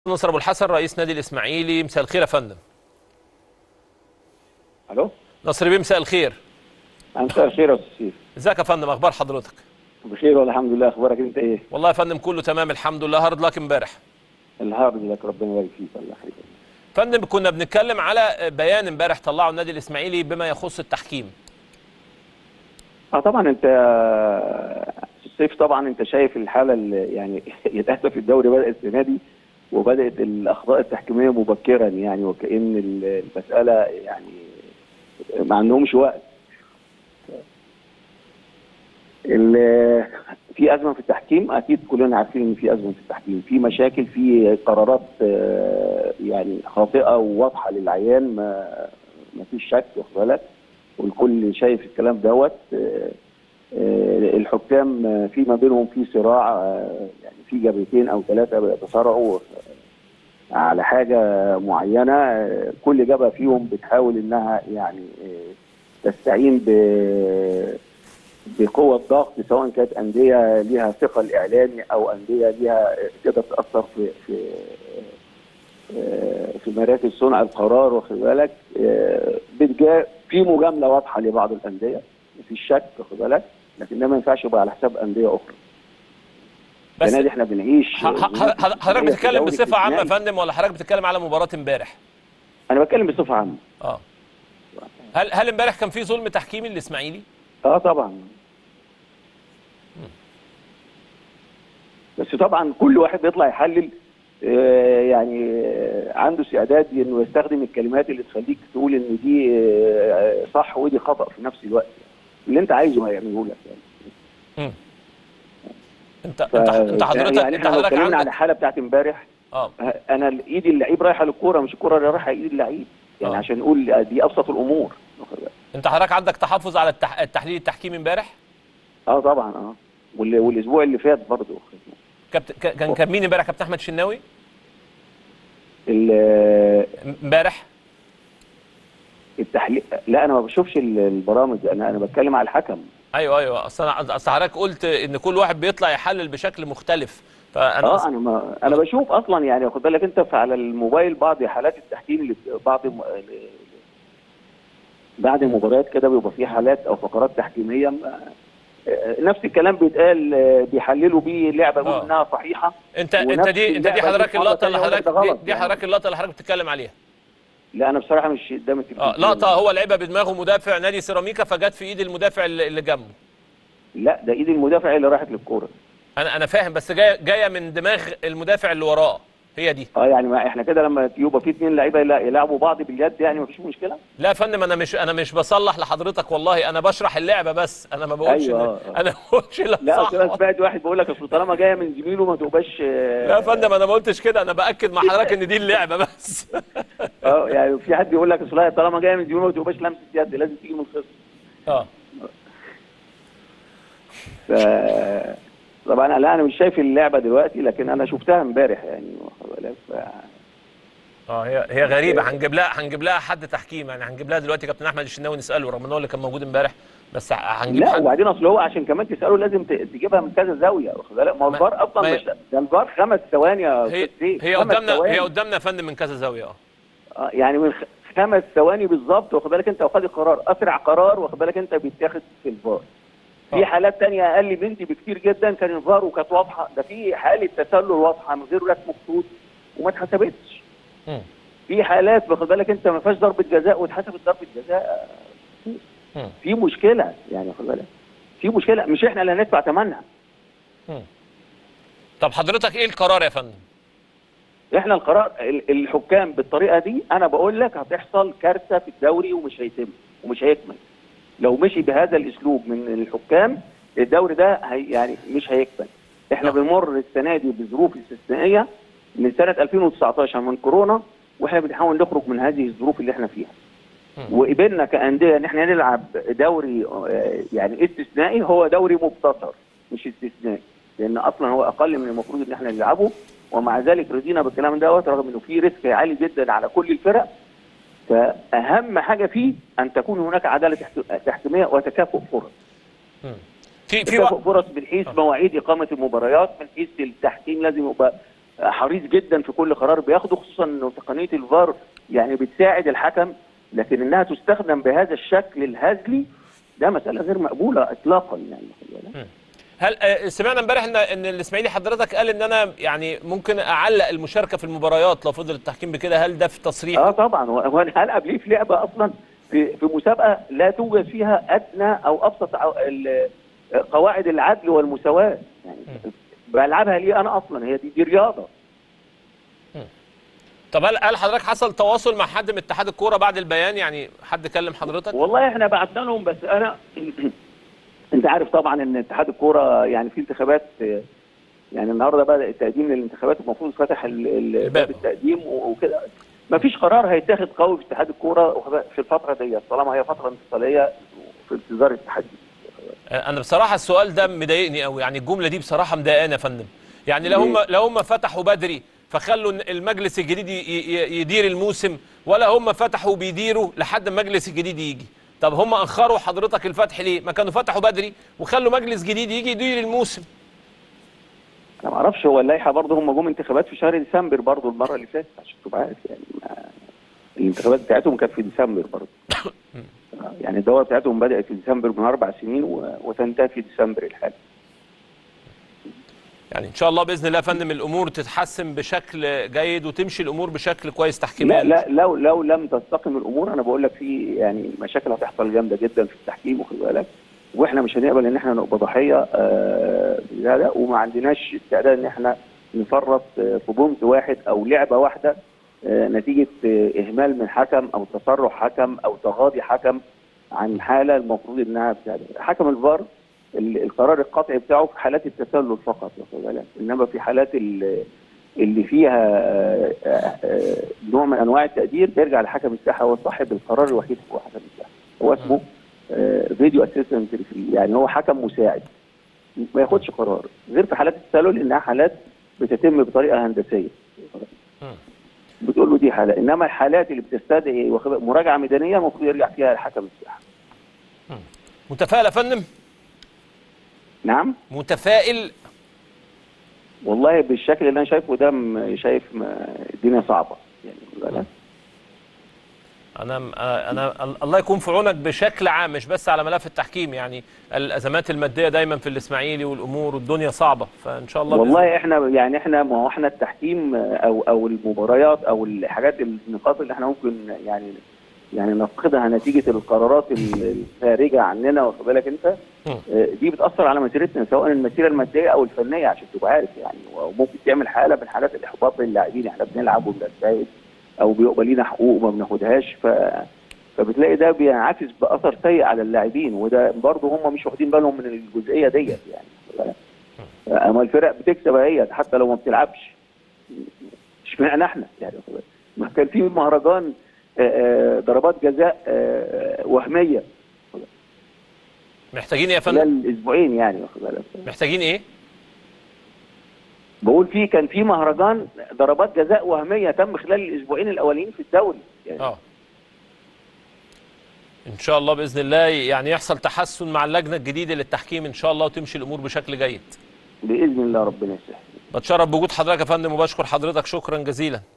نصر ابو الحسن رئيس نادي الاسماعيلي مساء الخير يا فندم الو نصر بيه مساء الخير مساء الخير يا استاذ سيف ازيك يا فندم اخبار حضرتك بخير والله الحمد لله اخبارك انت ايه والله يا فندم كله تمام الحمد لله هارد لك امبارح الهارد لك ربنا يبارك فيك الله يخليك فندم كنا بنتكلم على بيان امبارح طلعه النادي الاسماعيلي بما يخص التحكيم اه طبعا انت سيف طبعا انت شايف الحاله اللي يعني للاسف الدوري بدا السنه دي وبدات الاخطاء التحكيميه مبكرا يعني وكان المساله يعني ما عندهمش وقت ال- في ازمه في التحكيم اكيد كلنا عارفين ان في ازمه في التحكيم في مشاكل في قرارات آه، يعني خاطئه وواضحه للعيان ما ما فيش شك واخد بالك والكل شايف الكلام دوت آه، آه، الحكام آه، في ما بينهم في صراع آه، يعني في جبهتين او ثلاثه بيتصارعوا آه، على حاجه معينه آه، كل جبهه فيهم بتحاول انها يعني آه، تستعين ب بقوة ضغط سواء كانت أندية ليها ثقل إعلامي أو أندية ليها تقدر تأثر في في آه، في مراكز صنع القرار واخد بالك آه، بتجا في مجاملة واضحة لبعض الأندية مفيش شك واخد بالك لكن ده ما ينفعش يبقى على حساب أندية أخرى بس السنة دي احنا بنعيش ح- ح- ح- حضرتك بتتكلم دوري بصفه عامه يا استثنائي. فندم ولا حضرتك بتتكلم على مباراه امبارح أنا بتكلم بصفة عامة اه هل هل امبارح كان في ظلم تحكيمي للاسماعيلي اه طبعا بس طبعا كل واحد بيطلع يحلل آه، يعني آه، عنده استعداد انه يستخدم الكلمات اللي تخليك تقول ان دي آه، صح ودي خطا في نفس الوقت اللي انت عايزه هيعمله لك يعني انت ف- انت انت حضرتك يعني انت احنا لو حضرتك اتكلمنا على عندك الحاله بتاعت امبارح اه آه، انا ايدي اللعيب رايحه للكوره مش الكوره اللي رايحه ايد اللعيب يعني آه. عشان نقول دي ابسط الامور واخد بالك؟ انت حضرتك عندك تحفظ على التح... التحليل التحكيمي امبارح اه طبعا اه وال- والاسبوع اللي فات برضه كابت... ك- كان كان مين امبارح كابتن احمد شناوي ال- امبارح التحليل لا انا ما بشوفش ال- البرامج انا انا بتكلم على الحكم ايوه ايوه اصل أنا- اصل حضرتك قلت ان كل واحد بيطلع يحلل بشكل مختلف فانا اه انا ما انا بشوف اصلا يعني خد بالك انت في على الموبايل بعض حالات التحكيم اللي بت- بعض الم- بعد المباريات كده بيبقى في حالات او فقرات تحكيميه ما- آه، نفس الكلام بيتقال آه، بيحللوا بيه لعبه آه. يقولوا انها صحيحه انت انت ونفس دي انت دي اللعبة حضرتك مرة اللقطه اللي تانية حضرتك يقول لك ده دي, غلط دي يعني. حضرتك اللقطه اللي حضرتك بتتكلم عليها لا انا بصراحه مش قدام التلفزيون اه لقطه هو لعبها بدماغه مدافع نادي سيراميكا فجت في ايد المدافع اللي اللي جنبه لا ده ايد المدافع اللي راحت للكوره انا انا فاهم بس جايه جايه من دماغ المدافع اللي وراه هي دي اه يعني ما احنا كده لما يبقى في اثنين لعيبه يلا- يلعبوا بعض باليد يعني مفيش مشكله لا يا فندم انا مش انا مش بصلح لحضرتك والله انا بشرح اللعبه بس انا ما بقولش أيوة، إن- آه، آه. انا ما بقولش لا لا صح اصل انا سمعت واحد بيقول لك اصل طالما جايه من زميله ما تبقاش لا يا فندم انا ما قلتش كده انا باكد مع حضرتك ان دي اللعبه بس اه يعني في حد يقول لك اصل هي طالما جايه من زميله ما تبقاش لمسه يد لازم تيجي من الخصم اه ف طبعا أنا- لا انا مش شايف اللعبه دلوقتي لكن انا شفتها امبارح يعني واخد بالك ف... اه هي هي غريبه هنجيب لها هنجيب لها حد تحكيم يعني هنجيب لها دلوقتي كابتن احمد الشناوي نساله رغم ان هو اللي كان موجود امبارح بس هنجيب لا حد وبعدين اصل هو عشان كمان تساله لازم ت- تجيبها من كذا زاويه واخد بالك ما هو ما- الفار ما اصلا هي- مش ده الفار خمس ثواني يا هي أستاذ سيف، هي خمس قدامنا ثواني. هي قدامنا يا فندم من كذا زاويه اه آه، يعني من خ- خمس ثواني بالظبط واخد بالك انت واخد القرار اسرع قرار واخد بالك انت بيتاخد في الفار آه. في حالات تانية اقل من دي بكتير جدا كان الفار وكانت واضحه ده في حاله تسلل واضحه من غير رسم خطوط وما اتحسبتش مم. في حالات واخد بالك انت ما فيهاش ضربه جزاء واتحسبت ضربه جزاء مم. في مشكله يعني واخد بالك في مشكله مش احنا اللي هندفع ثمنها طب حضرتك ايه القرار يا فندم احنا القرار ال- الحكام بالطريقه دي انا بقول لك هتحصل كارثه في الدوري ومش هيتم ومش هيكمل لو مشي بهذا الاسلوب من الحكام الدوري ده هي يعني مش هيكمل احنا نعم. بنمر السنه دي بظروف استثنائيه من سنه 2019 من كورونا واحنا بنحاول نخرج من هذه الظروف اللي احنا فيها مم. وقبلنا كانديه ان احنا نلعب دوري آه، يعني استثنائي هو دوري مبتكر مش استثنائي لان اصلا هو اقل من المفروض ان احنا نلعبه ومع ذلك رضينا بالكلام دوت رغم انه في ريسك عالي جدا على كل الفرق فاهم حاجه فيه ان تكون هناك عداله تحت- تحكيميه وتكافؤ فرص مم. في في تكافؤ وقت فرص من حيث مواعيد اقامه المباريات من حيث التحكيم لازم يبقى حريص جدا في كل قرار بياخده خصوصا انه تقنيه الفار يعني بتساعد الحكم لكن انها تستخدم بهذا الشكل الهزلي ده مساله غير مقبوله اطلاقا يعني خلي بالك. هل آه، سمعنا امبارح ان ان الاسماعيلي حضرتك قال ان انا يعني ممكن اعلق المشاركه في المباريات لو فضل التحكيم بكده هل ده في تصريح اه طبعا هو هو انا هلعب ليه في لعبه اصلا في في مسابقه لا توجد فيها ادنى او ابسط ع- ال- قواعد العدل والمساواه يعني بلعبها ليه انا اصلا هي دي دي رياضه طب هل هل حضرتك حصل تواصل مع حد من اتحاد الكوره بعد البيان يعني حد كلم حضرتك والله احنا بعتنا لهم بس انا انت عارف طبعا ان اتحاد الكوره يعني في انتخابات يعني النهارده بدا التقديم للانتخابات المفروض فتح ال- ال- الباب. باب التقديم و- وكده ما فيش قرار هيتاخد قوي في اتحاد الكوره في الفتره دي طالما هي فتره انتقاليه في انتظار التحدي آه، انا بصراحه السؤال ده مضايقني قوي يعني الجمله دي بصراحه مضايقاني يا فندم يعني لو هم ليه؟ لو هم فتحوا بدري فخلوا إن المجلس الجديد ي- ي- يدير الموسم ولا هم فتحوا بيديروا لحد ما المجلس الجديد يجي طب هم اخروا حضرتك الفتح ليه ما كانوا فتحوا بدري وخلوا مجلس جديد يجي يدير الموسم انا ما اعرفش هو اللائحه برضه هم جم انتخابات في شهر ديسمبر برضه المره اللي فاتت عشان تبقى عارف يعني ما الانتخابات بتاعتهم كانت في ديسمبر برضه آه، يعني الدوره بتاعتهم بدات في ديسمبر من اربع سنين و- وتنتهي في ديسمبر الحالي يعني ان شاء الله باذن الله يا فندم الامور تتحسن بشكل جيد وتمشي الامور بشكل كويس تحكيميا لا لا لو لو لم تستقم الامور انا بقول لك في يعني مشاكل هتحصل جامده جدا في التحكيم وخد بالك واحنا مش هنقبل ان احنا نبقى ضحيه آه لا وما عندناش استعداد ان احنا نفرط آه، في بونت واحد او لعبه واحده آه نتيجه آه اهمال من حكم او تصرح حكم او تغاضي حكم عن حاله المفروض انها بتاعت حكم الفار ال- القرار القطعي بتاعه في حالات التسلل فقط واخد بالك انما في حالات ال- اللي فيها آه، آه، آه، نوع من انواع التقدير بيرجع لحكم الساحه هو صاحب القرار الوحيد هو حكم الساحه هو اسمه فيديو اسيستنت يعني هو حكم مساعد ما ياخدش قرار غير في حالات التسلل انها حالات بتتم بطريقه هندسيه بتقول له دي حاله انما الحالات اللي بتستدعي واخد بالك مراجعه ميدانيه المفروض يرجع فيها لحكم الساحه متفائل يا فندم نعم متفائل والله بالشكل اللي انا شايفه ده م- شايف م- الدنيا صعبه يعني واخد بالك؟ انا انا الله يكون في عونك بشكل عام مش بس على ملف التحكيم يعني الازمات الماديه دايما في الاسماعيلي والامور والدنيا صعبه فان شاء الله بإذن والله احنا يعني احنا ما هو احنا التحكيم او او المباريات او الحاجات النقاط اللي احنا ممكن يعني يعني نفقدها نتيجه القرارات ال- الخارجه عننا واخد بالك انت مم. آه، دي بتاثر على مسيرتنا سواء المسيره الماديه او الفنيه عشان تبقى عارف يعني وممكن تعمل حاله من حالات الاحباط للاعبين احنا بنلعب وبنجتهد او بيبقى لينا حقوق وما بناخدهاش ف فبتلاقي ده بينعكس باثر سيء على اللاعبين وده برضه هم مش واخدين بالهم من الجزئيه ديت يعني واخد بالك؟ اما الفرق بتكسب هي حتى لو ما بتلعبش اشمعنى احنا يعني واخد بالك؟ ما كان في مهرجان آه، آه، ضربات جزاء آه، وهميه محتاجين ايه يا فندم خلال اسبوعين يعني واخد بالك محتاجين ايه بقول في كان في مهرجان ضربات جزاء وهميه تم خلال الاسبوعين الاولين في الدوري يعني اه ان شاء الله باذن الله يعني يحصل تحسن مع اللجنه الجديده للتحكيم ان شاء الله وتمشي الامور بشكل جيد باذن الله ربنا يسهل بتشرف بوجود حضرتك يا فندم وبشكر حضرتك شكرا جزيلا